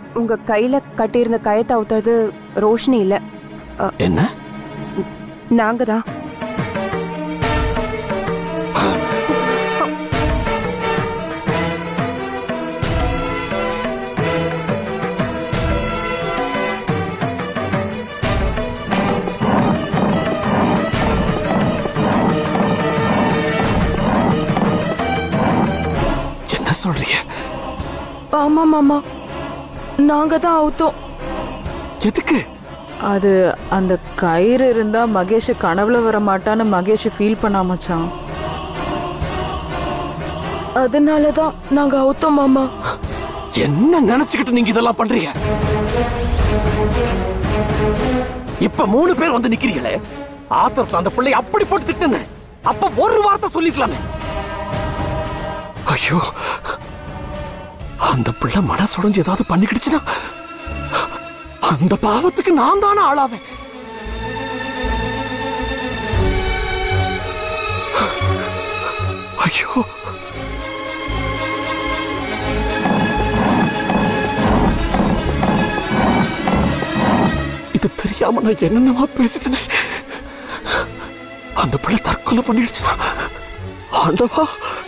உங்க கையில கட்டியிருந்த கயத்தை அவுத்தது ரோஷினி இல்ல என்ன நாங்க தான் என்ன சொல்றீங்க ஆமா மாமா நாங்க தான் அவுத்தோம் எதுக்கு அது அந்த கயிறு இருந்தா மகேஷ் கனவுல வர மாட்டான்னு மகேஷ் ஃபீல் பண்ணாமச்சான் அதனால தான் நாங்க அவுத்தோம் மாமா என்ன நினைச்சுக்கிட்டு நீங்க இதெல்லாம் பண்றீங்க இப்ப மூணு பேர் வந்து நிக்கிறீங்களே ஆத்திரத்துல அந்த பிள்ளை அப்படி போட்டு திட்டுன அப்ப ஒரு வார்த்தை சொல்லிக்கலாமே ஐயோ அந்த பிள்ளை மனசுடைஞ்சு ஏதாவது பண்ணிக்கிடுச்சுன்னா அந்த பாவத்துக்கு நான் தானே ஆளாவேன் ஐயோ இது தெரியாம நான் என்னென்னமா பேசிட்டேனே அந்த பிள்ளை தற்கொலை பண்ணிடுச்சுனா ஆண்டவா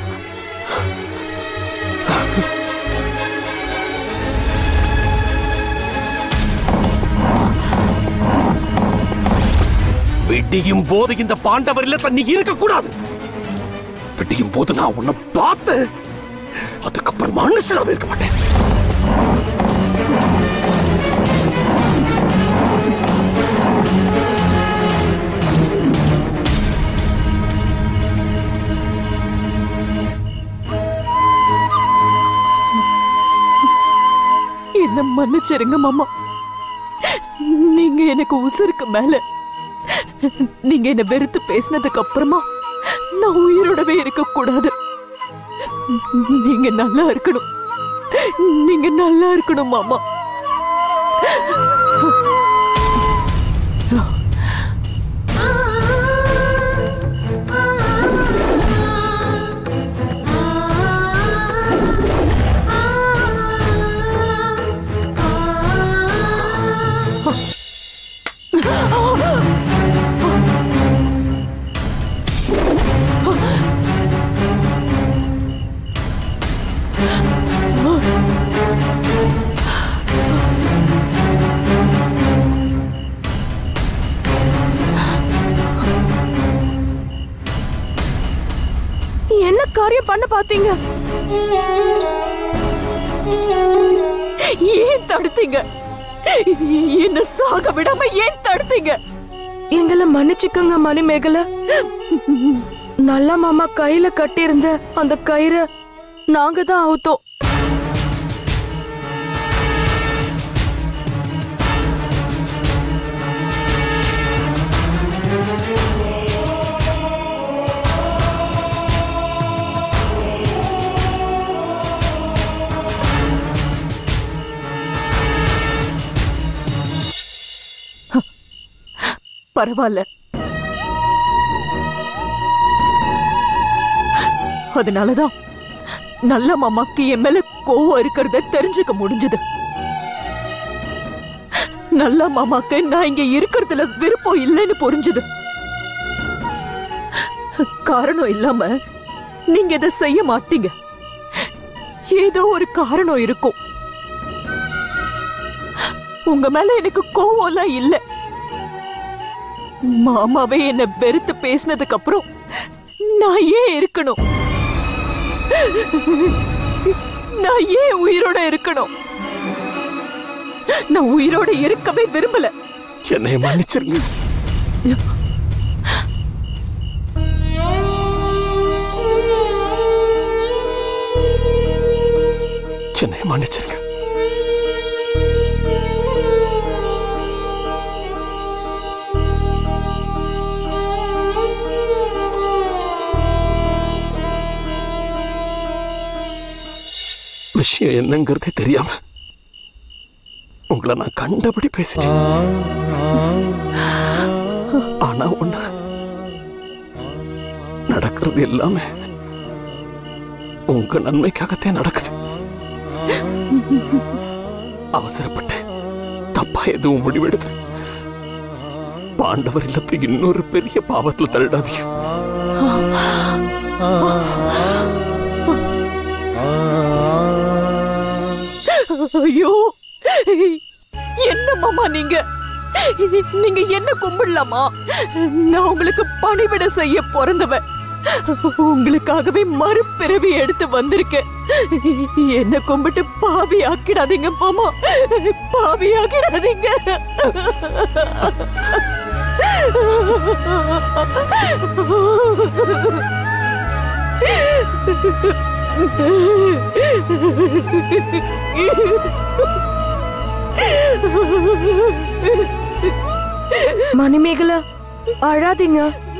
விடியும் போது இந்த பாண்டவர் இல்ல நீ இருக்க கூடாது விடியும் போது நான் உன்னை பார்த்து அதுக்கப்புறம் மனுஷனாக இருக்க மாட்டேன் என்ன மன்னிச்சிருங்க மாமா நீங்க எனக்கு உசுருக்கு மேல நீங்க என்ன வெறுத்து பேசினதுக்கு அப்புறமா நான் உயிரோடவே இருக்க கூடாது நீங்க நல்லா இருக்கணும் நீங்க நல்லா இருக்கணும் மாமா என்ன காரியம் பண்ண பாத்தீங்க ஏன் தடுத்தீங்க என்ன சாக விடாம ஏன் தடுத்தீங்க எங்களை மன்னிச்சுக்கோங்க மணிமேகல நல்ல மாமா கையில கட்டியிருந்த அந்த கயிறை நாங்க தான் அவுத்தோம் பரவாயில்ல அதனாலதான் நல்ல மாமாக்கு என் மேல கோவம் இருக்கிறத தெரிஞ்சுக்க முடிஞ்சது நல்ல மாமாக்கு நான் இங்க இருக்கிறதுல விருப்பம் இல்லைன்னு புரிஞ்சுது காரணம் இல்லாம நீங்க இதை செய்ய மாட்டீங்க ஏதோ ஒரு காரணம் இருக்கும் உங்க மேல எனக்கு கோவம் எல்லாம் இல்ல மாமாவே என்ன வெறுத்து பேசினதுக்கு அப்புறம் நான் ஏன் இருக்கணும் நான் ஏன் உயிரோட இருக்கணும் நான் உயிரோட இருக்கவே விரும்பல என்னை மன்னிச்சிருங்க என்னை மன்னிச்சிருங்க விஷயம் என்னங்கிறதே தெரியாம உங்களை நான் கண்டபடி பேசிட்டேன் ஆனா ஒண்ணு நடக்கிறது எல்லாமே உங்க நன்மைக்காகத்தான் நடக்குது அவசரப்பட்டு தப்பா எதுவும் முடிவெடுத்து பாண்டவர் இல்லத்தை இன்னொரு பெரிய பாவத்துல தள்ளிடாதீங்க ஐயோ என்ன மாமா நீங்க நீங்க என்ன கும்பிடலாமா நான் உங்களுக்கு பணிவிட செய்ய பிறந்தவன் உங்களுக்காகவே மறுபிறவி எடுத்து வந்திருக்கேன் என்ன கும்பிட்டு பாவி ஆக்கிடாதீங்க மாமா பாவி ஆக்கிடாதீங்க மணிமேகலா அழாதீங்க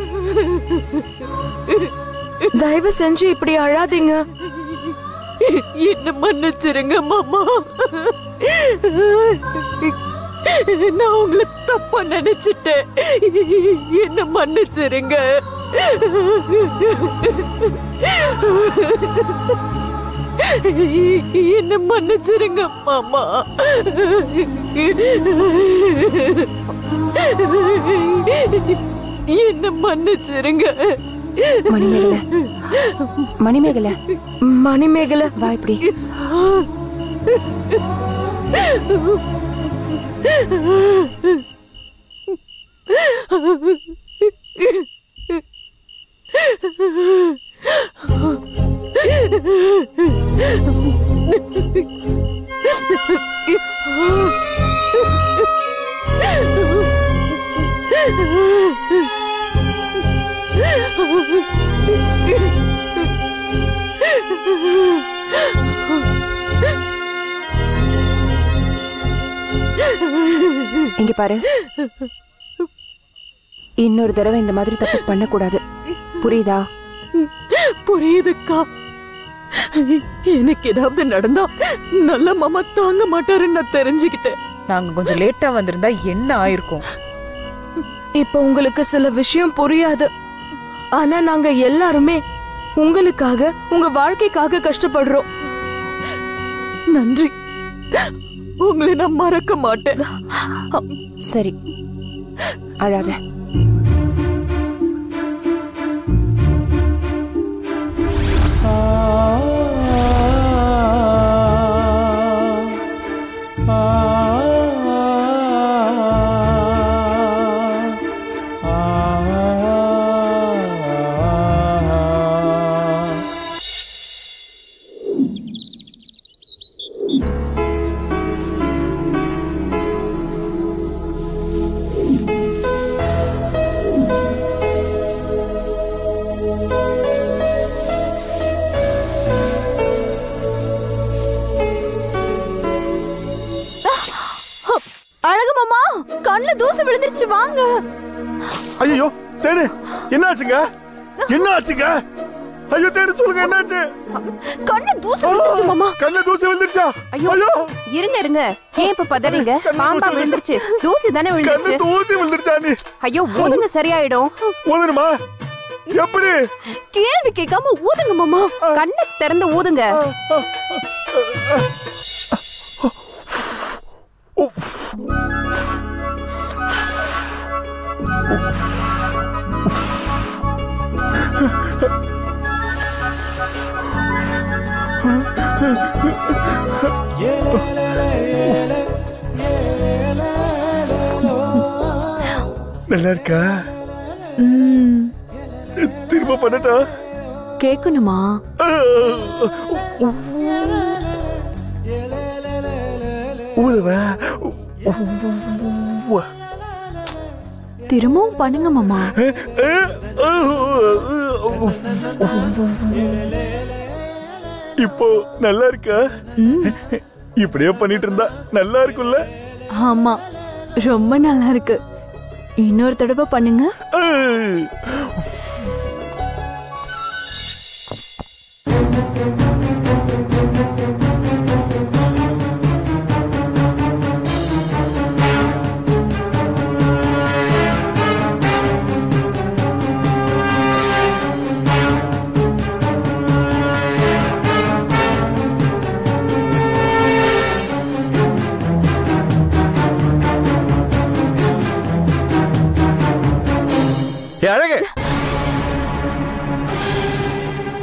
தயவு செஞ்சு இப்படி அழாதீங்க என்ன மன்னிச்சிருங்க மாமா நான் உங்களை தப்பா நினைச்சிட்டேன் என்ன மன்னிச்சிருங்க என்ன மன்னிச்சிருங்க மாமா என்ன மன்னிச்சிருங்க மணிமேகலை மணிமேகலை மணிமேகலை வா இப்படி இங்க பாரு இன்னொரு தடவை இந்த மாதிரி தப்பு பண்ணக்கூடாது புரியுதா புரியுதுக்கா எனக்கு ஏதாவது நடந்தா நல்ல மாமா தாங்க மாட்டாருன்னு நான் தெரிஞ்சுக்கிட்டேன் நாங்க கொஞ்சம் லேட்டா வந்திருந்தா என்ன ஆயிருக்கும் இப்ப உங்களுக்கு சில விஷயம் புரியாது ஆனா நாங்க எல்லாருமே உங்களுக்காக உங்க வாழ்க்கைக்காக கஷ்டப்படுறோம் நன்றி உங்களை நான் மறக்க மாட்டேன் சரி அழாத அழகு மாமா கண்ணுல தூசு விழுந்துருச்சு வாங்க ஐயோ தேடு என்ன ஆச்சுங்க என்ன ஆச்சுங்க ஐயோ தேடு சொல்லுங்க என்னாச்சு கண்ணு தூசு விழுந்துருச்சு மாமா கண்ணுல தூசி விழுந்துருச்சா ஐயோ ஐயோ இருங்க இருங்க ஏன் இப்ப பதறீங்க கண்ணு பாம்பா தூசி விழுந்துருச்சு தூசி தானே கண்ணு விழுந்துருச்சு தூசி விழுந்துருச்சா நீ ஐயோ ஊதுங்க சரியாயிடும் ஊதணுமா எப்படி கேள்வி கேட்காம ஊதுங்க மாமா கண்ணை திறந்து ஊதுங்க நல்லா இருக்கா திரும்ப பண்ணட்டா கேட்கணுமா ஊதுவா திரும்பவும் பண்ணுங்க மாமா இப்போ நல்லா இருக்கா இப்படியே பண்ணிட்டு இருந்தா நல்லா இருக்கும்ல ஆமா ரொம்ப நல்லா இருக்கு இன்னொரு தடவை பண்ணுங்க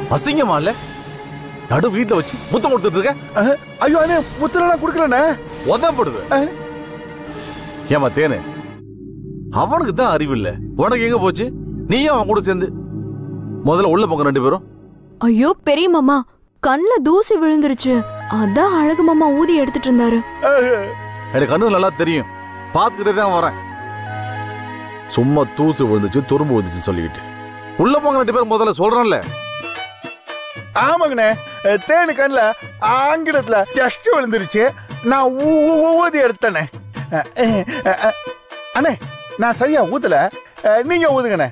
அசிங்கமா இல்ல நடு வீட்டுல வச்சு முத்தம் கொடுத்துட்டு இருக்க அஹ், ஐயோ அண்ணே முத்திரெல்லாம் கொடுக்கலண்ணே உதப்படுது அஹ். ஏமா தேனு அவனுக்கு தான் அறிவு இல்ல உனக்கு எங்க போச்சு நீயும் அவன் கூட சேர்ந்து முதல்ல உள்ள போங்க ரெண்டு பேரும் ஐயோ பெரிய மாமா கண்ணுல தூசி விழுந்துருச்சு அதான் அழகு மாமா ஊதி எடுத்துட்டு இருந்தாரு அஹ், எனக்கு கண்ணு நல்லா தெரியும் பார்த்துக்கிட்டே தான் வரேன் சும்மா தூசு விழுந்துச்சு துரும்பு விழுந்துச்சுன்னு சொல்லிக்கிட்டு உள்ள போங்க ரெண்டு பேரும் முதல்ல சொல்றேன்ல ஆமாங்கண்ணே அஹ், தேனு கண்ணில் ஆங்கிலத்துல டஸ்ட் விழுந்துருச்சு நான் ஊ- ஊ- ஊ- ஊதி எடுத்தேனே அஹ், அஹ், அஹ், அண்ணே நான் சரியா ஊதல அஹ், நீங்க ஊதுங்கண்ணே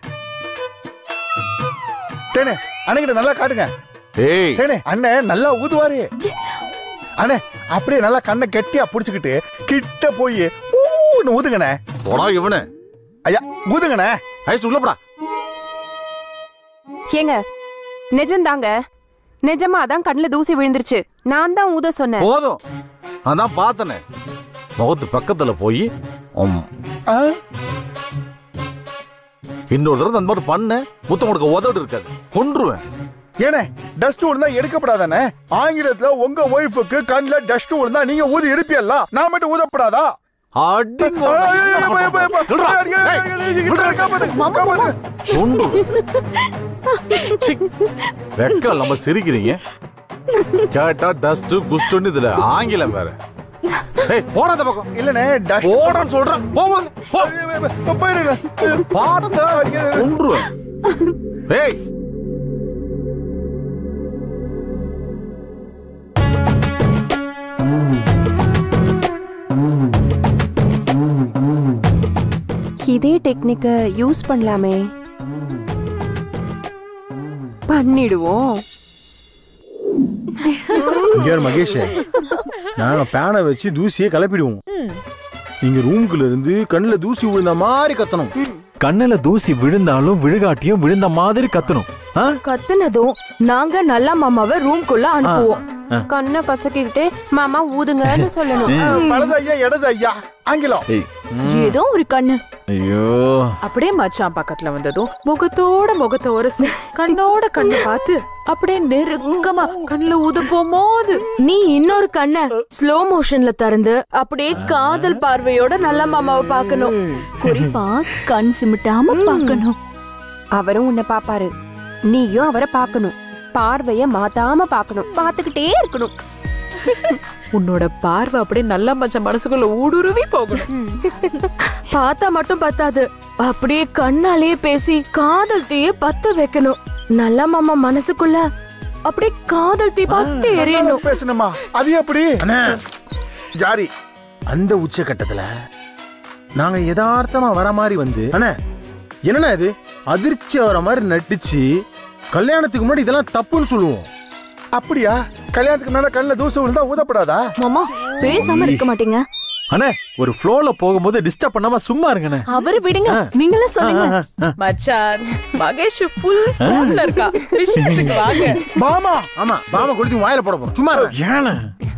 தேனே அண்ணகிட்ட நல்லா காட்டுங்க ஏய் தேனே அண்ணன் நல்லா ஊதுவாரு அண்ணே அப்படியே நல்லா கண்ணை கெட்டியா புடிச்சுக்கிட்டு கிட்ட போய் ஊன்னு ஊதுங்கண்ணே போடா இவனு ஐயா ஊதுங்கண்ணே ஐஸ் உள்ள போடா ஏங்க நிஜம்தாங்க நிஜமா அதான் கண்ணுல தூசி விழுந்துருச்சு நான் தான் ஊத சொன்னேன் போதும் அதான் பார்த்தனே முகத்து பக்கத்துல போய் உம், ஆ, இன்னொரு தடவை அந்த மாதிரி பண்ண முத்தம் கொடுக்க உதவிட்டு இருக்காது கொன்றுவேன் ஏனே டஸ்ட் விழுந்தா எடுக்கப்படாதானே ஆங்கிலத்துல உங்க ஒய்ஃபுக்கு கண்ணுல டஸ்ட் விழுந்தா நீங்க ஊதி எடுப்பியல்ல நான் மட்டும் ஊதப்படாதா அடிங்க. ஐயோ, ஐயோ, ஐயோ, ஐயோ, ஐயோ, விட்றா. ஐயோ, ஐயோ, ஐயோ, ஐயோ, விட்றா. காப்பாத்துங்க, காப்பாத்துங்க. கொன்றுவேன். சி, வெக்கம் நம்ம சிரிக்கிறீங்க கேட்டா டஸ்ட் குஸ்ட்னு இதுல ஆங்கிலம் வேற ஏய் போடா அந்த பக்கம் இல்லனே டஸ்ட் போடான்னு சொல்றேன் போ முதல்ல, போ போயிருங்க பார்த்தா கொன்றுவேன் ஏய் இதே டெக்னிக்க யூஸ் பண்ணலாமே பண்ணிடுவோம் இங்க ஒரு மகேஷ் நாங்க பேனை வச்சு தூசியை கிளப்பிடுவோம் நீங்க ரூம்குள்ள இருந்து கண்ணுல தூசி விழுந்த மாதிரி கத்தணும் கண்ணுல தூசி விழுந்தாலும் விழுகாட்டியும் விழுந்த மாதிரி கத்தணும் ஆ? கத்துனதும் நாங்க நல்லா மாமாவை ரூம்குள்ள அனுப்புவோம் கண்ணை கசக்கிக்கிட்டு மாமா ஊதுங்கன்னு சொல்லணும் வலது ஐயா இடது ஐயா ஆங்கிலம் ஏதோ ஒரு கண்ணு ஐயோ அப்படியே மச்சான் பக்கத்துல வந்ததும் முகத்தோட முகத்தை உரசி கண்ணோட கண்ணு பார்த்து அப்படியே நெருங்கமா கண்ணுல ஊதப்போம் போது நீ இன்னொரு கண்ண ஸ்லோ மோஷன்ல திறந்து அப்படியே காதல் பார்வையோட நல்ல மாமாவை பார்க்கணும் குறிப்பா கண் சிமிட்டாம பார்க்கணும் அவரும் உன்னை பாப்பாரு நீயும் அவரை பார்க்கணும் பார்வைய மாத்தாம பார்க்கணும் பார்த்துக்கிட்டே இருக்கணும் உன்னோட பார்வை அப்படியே நல்ல மச்சான் மனசுக்குள்ள ஊடுருவி போகணும் பார்த்தா மட்டும் பத்தாது அப்படியே கண்ணாலேயே பேசி காதல் தீய பத்த வைக்கணும் நல்ல மாமா மனசுக்குள்ள அப்படியே காதல் தீ பத்து எரியணும் பேசணுமா அது எப்படி அண்ணே ஜாரி அந்த உச்சகட்டத்துல நாங்க யதார்த்தமா வர மாதிரி வந்து அண்ணே என்னண்ணா இது அதிர்ச்சி வர மாதிரி நடிச்சு கல்யாணத்துக்கு முன்னாடி இதெல்லாம் தப்புன்னு சொல்லுவோம் அப்படியா கல்யாணத்துக்கு முன்னாடி கண்ணுல தூசு விழுந்தா ஊதப்படாதா மாமா பேசாம இருக்க மாட்டீங்க அண்ணே ஒரு ஃப்ளோல போகும்போது டிஸ்டர்ப் பண்ணாம சும்மா இருங்கண்ணே அவரு விடுங்க நீங்களே சொல்லுங்க மச்சான் மகேஷ் ஃபுல் ஃபோன்ல இருக்கா விஷயத்துக்கு வாங்க மாமா ஆமா பாம கொளுத்தி வாயில போட போறோம் சும்மா இருங்க. ஏண்ணே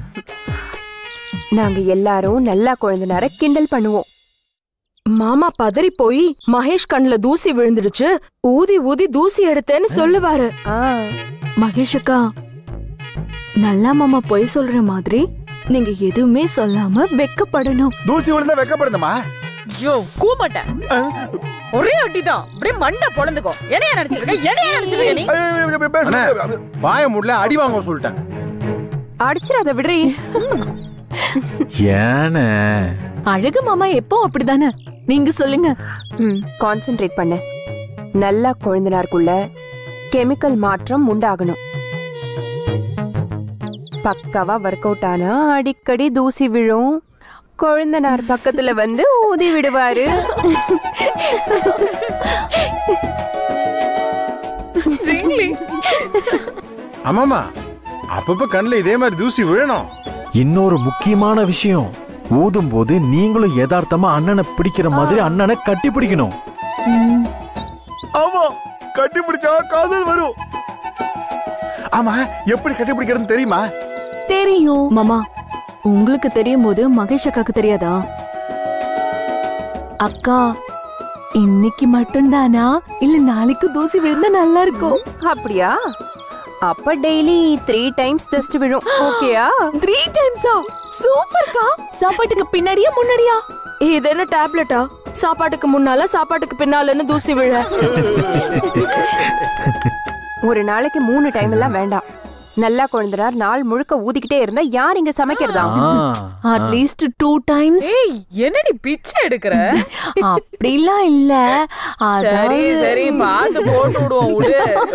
நாங்க எல்லாரும் நல்லா குழந்தைனார கிண்டல் பண்ணுவோம் மாமா பதறி போய் மகேஷ் கண்ணுல தூசி விழுந்துடுச்சு ஊதி ஊதி தூசி எடுத்தேன்னு சொல்லுவாரு ஆ மகேஷ் அக்கா நல்லா மாமா பொய் சொல்ற மாதிரி நீங்க எதுவுமே சொல்லாம வெக்கப்படணும் தூசி விழுந்தா வெக்கப்படுதுமா ஐயோ கூமட்ட ஒரே அட்டிதான் அப்படியே மண்டை பொழந்துக்கோ என்னைய நினைச்சிருக்க என்னைய நினைச்சிருக்க நீ ஐயோ, பேசு. வாய முடியல அடி வாங்க சொல்லிட்டேன் அடிச்சிடாத விடுறி ஏண்ணே அழகு மாமா எப்போ அப்படிதானே நீங்க சொல்லுங்க ம் கான்சென்ட்ரேட் பண்ணு நல்லா குழந்தினாருக்குள்ள கெமிக்கல் மாற்றம் உண்டாகணும் பக்காவா ஒர்க் அவுட் ஆனா அடிக்கடி தூசி விழும் குழந்தனார் பக்கத்துல வந்து ஊதி விடுவாரு ஆமாமா அப்பப்ப கண்ணுல இதே மாதிரி தூசி விழணும் இன்னொரு முக்கியமான விஷயம் ஊதும் போது நீங்களும் யதார்த்தமா அண்ணனை பிடிக்கிற மாதிரி அண்ணனை கட்டி பிடிக்கணும் ஆமா கட்டி பிடிச்சா காதல் வரும் ஆமா எப்படி கட்டி பிடிக்கிறதுன்னு தெரியுமா தெரியும் மாமா உங்களுக்கு தெரியும் போது மகேஷ் அக்காக்கு தெரியாதா அக்கா இன்னைக்கு மட்டும்தானா இல்ல நாளைக்கு தூசி விழுந்தா நல்லா இருக்கும் அப்படியா அப்ப டெய்லி த்ரீ டைம்ஸ் டஸ்ட் விழும் ஓகேயா த்ரீ டைம்ஸா சூப்பர்க்கா சாப்பாட்டுக்கு பின்னாடியா முன்னாடியா இது என்ன டேப்லெட்டா சாப்பாட்டுக்கு முன்னால சாப்பாட்டுக்கு பின்னாலன்னு தூசி விழ ஒரு நாளைக்கு மூணு டைம் எல்லாம் வேண்டாம் நல்லா குழந்தனார் நாள் முழுக்க ஊதிக்கிட்டே இருந்தா யார் இங்க சமைக்கிறதா அட்லீஸ்ட் டூ டைம்ஸ் ஏய் என்னடி பிச்சை எடுக்கிற அப்படிலாம் இல்ல சரி அதாவது சரி பார்த்து போட்டு விடுவோம் விடு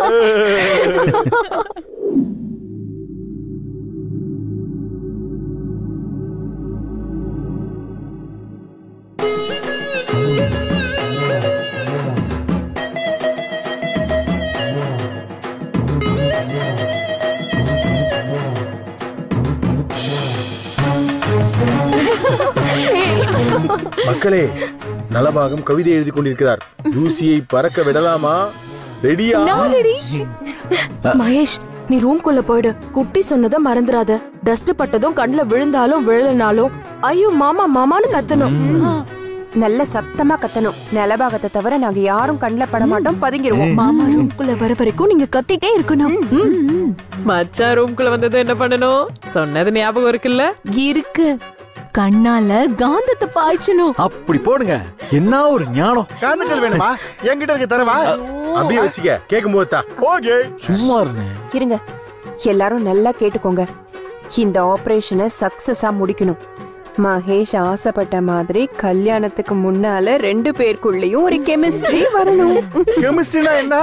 மக்களே நலபாகம் கவிதை எழுதி கொண்டிருக்கிறார் தூசியை பறக்க விடலாமா ரெடியா மகேஷ் நீ ரூம்குள்ள போயிடு குட்டி சொன்னதை மறந்துடாத டஸ்ட் பட்டதும் கண்ணுல விழுந்தாலும் விழலனாலும் ஐயோ மாமா மாமான்னு கத்தணும் நல்ல சத்தமா கத்தணும் நிலபாகத்தை தவிர நாங்க யாரும் கண்ணுல பட மாட்டோம் பதுங்கிருவோம் மாமா ரூம்குள்ள வர வரைக்கும் நீங்க கத்திட்டே இருக்கணும் ம். மச்சான் ரூம்குள்ள வந்தது என்ன பண்ணணும் சொன்னது ஞாபகம் இருக்குல்ல இருக்கு கண்ணால காந்தத்தை பாய்ச்சணும் அப்படி போடுங்க என்ன ஒரு ஞானம் காந்தங்கள் வேணுமா என்கிட்ட இருக்க தரவா அப்படியே வச்சுக்க கேட்கும் போது ஓகே சும்மா இருந்தேன் இருங்க எல்லாரும் நல்லா கேட்டுக்கோங்க இந்த ஆபரேஷனை சக்சஸா முடிக்கணும் மகேஷ் ஆசைப்பட்ட மாதிரி கல்யாணத்துக்கு முன்னால ரெண்டு பேருக்குள்ளயும் ஒரு கெமிஸ்ட்ரி வரணும் கெமிஸ்ட்ரினா என்ன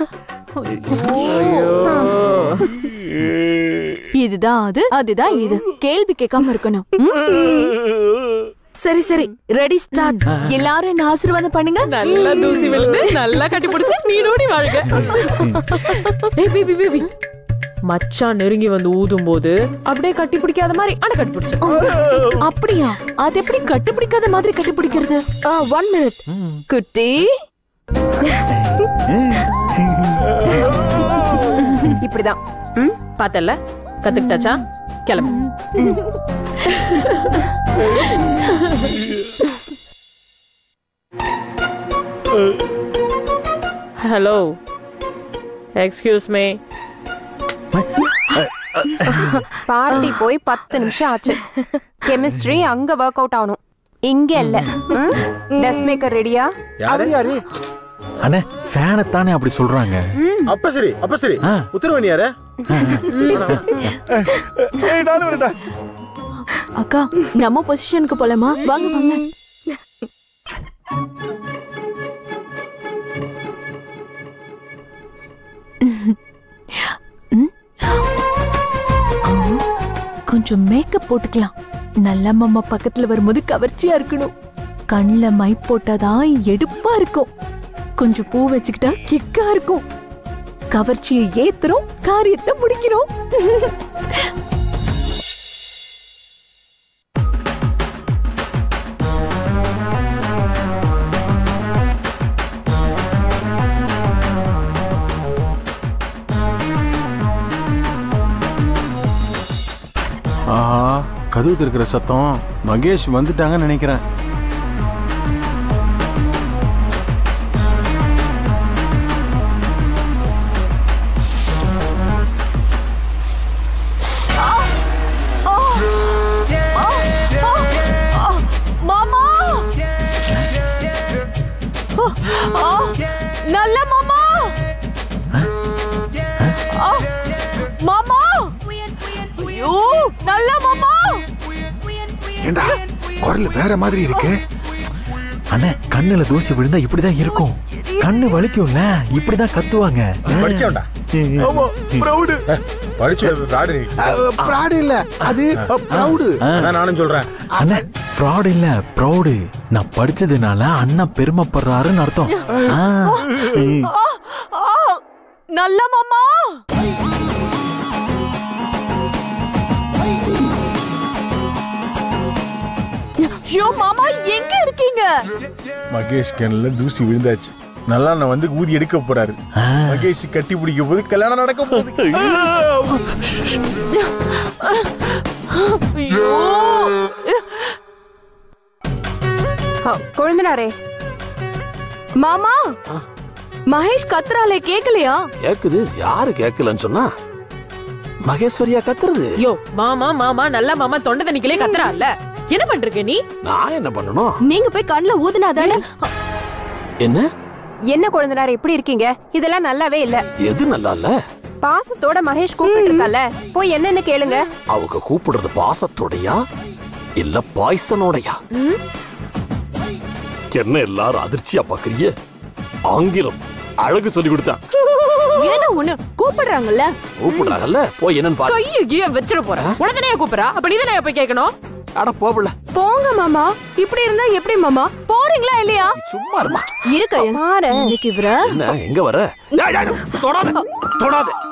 இதுதான் அது அதுதான் இது கேள்வி கேட்காம இருக்கணும் ம். சரி சரி ரெடி ஸ்டார்ட் எல்லாரும் என்ன ஆசீர்வாதம் பண்ணுங்க நல்லா தூசி விழுந்து நல்லா கட்டி பிடிச்சு நீடோடி வாழ்க ஏய் பேபி பேபி மச்சான் நெருங்கி வந்து ஊதும் போது அப்படியே கட்டி பிடிக்காத மாதிரி ஆனா கட்டி பிடிச்சு அப்படியா அது எப்படி கட்டுப்பிடிக்காத மாதிரி கட்டுப்பிடிக்கிறது ஒன் மினிட் குட்டி இப்படிதான் ம்? பார்த்தல கத்துக்கிட்டாச்சா கிளம்பு ஹலோ எக்ஸ்கியூஸ் மீ பார்ட்டி போய் பத்து நிமிஷம் ஆச்சு கெமிஸ்ட்ரி அங்க ஒர்க் அவுட் ஆகணும் இங்க இல்ல டஸ்ட் மேக்கர் ரெடியா யாரு யாரு அண்ணே ஃபேனை தானே அப்படி சொல்றாங்க அப்ப சரி அப்ப சரி ஆ. உத்தரவணி யாரு ஏய் நானும் வரட்டா அக்கா நம்ம பொசிஷனுக்கு போலாமா வாங்க வாங்க கொஞ்சம் மேக்கப் போட்டுக்கலாம் நல்ல மாமா பக்கத்துல வரும்போது கவர்ச்சியா இருக்கணும் கண்ணுல மை போட்டாதான் எடுப்பா இருக்கும் கொஞ்சம் பூ வச்சுக்கிட்டா கிக்கா இருக்கும் கவர்ச்சியை ஏத்துறோம் காரியத்தை முடிக்கிறோம் ஆஹா கதவு திறக்கிற சத்தம் மகேஷ் வந்துட்டாங்கன்னு நினைக்கிறேன் மாமா ஆ, நல்ல மாமா ஆ, மாமா ஐயோ நல்ல மாமா ஏண்டா குரல் வேற மாதிரி இருக்கு அண்ணே கண்ணுல தூசி விழுந்தா இப்படிதான் இருக்கும் கண்ணு வலிக்கும்ல இப்படிதான் கத்துவாங்க படிச்சவன்டா ஆமா ப்ரௌடு படிச்சு ராடு ப்ராடு இல்ல அது ப்ரௌடு அதான் நானும் சொல்றேன் அண்ணே ஃப்ராட் இல்ல ப்ரௌடு நான் படிச்சதுனால அண்ணன் பெருமைப்படுறாருன்னு அர்த்தம் ஆ. ஆ, நல்ல மாமா ஐயோ மாமா எங்க இருக்கீங்க மகேஷ் கண்ணுல தூசி விழுந்தாச்சு நல்லா நான் வந்து ஊதி எடுக்க போறாரு மகேஷ் கட்டி பிடிக்க போது கல்யாணம் நடக்க போகுது ஐயோ கொழுந்தனாரே மாமா மகேஷ் கத்துறாலே கேக்கலையா கேக்குது யாரு கேட்கலன்னு சொன்னா மகேஸ்வரியா கத்துறது யோ மாமா மாமா நல்ல மாமா தொண்டை தண்ணிக்கலே கத்துறான்ல என்ன பண்றீங்க நீ நான் என்ன பண்ணணும் நீங்க போய் கண்ணுல ஊதுனாதானே என்ன என்ன குழந்தைனார் எப்படி இருக்கீங்க இதெல்லாம் நல்லாவே இல்ல எது நல்லா இல்ல பாசத்தோட மகேஷ் கூப்பிட்டு இருக்கல போய் என்னன்னு கேளுங்க அவங்க கூப்பிடுறது பாசத்தோடையா இல்ல பாய்சனோடையா என்ன எல்லாரும் அதிர்ச்சியா பாக்குறீங்க ஆங்கிலம் அழகு சொல்லி கொடுத்தான் ஏதோ ஒண்ணு கூப்பிடுறாங்கல்ல கூப்பிடுறாங்கல்ல போய் என்னன்னு பாரு கையை கீழ வச்சிட போறேன் உடனே கூப்பிடுறா அப்ப நீ தானே போய் கேட்கணும் அட போகல போங்க மாமா இப்படி இருந்தா எப்படி மாமா போறீங்களா இல்லையா சும்மா இருமா இருக்க பாரு இன்னைக்கு இவர என்ன எங்க வர டேய், டேய், டேய், தொடாத தொடாத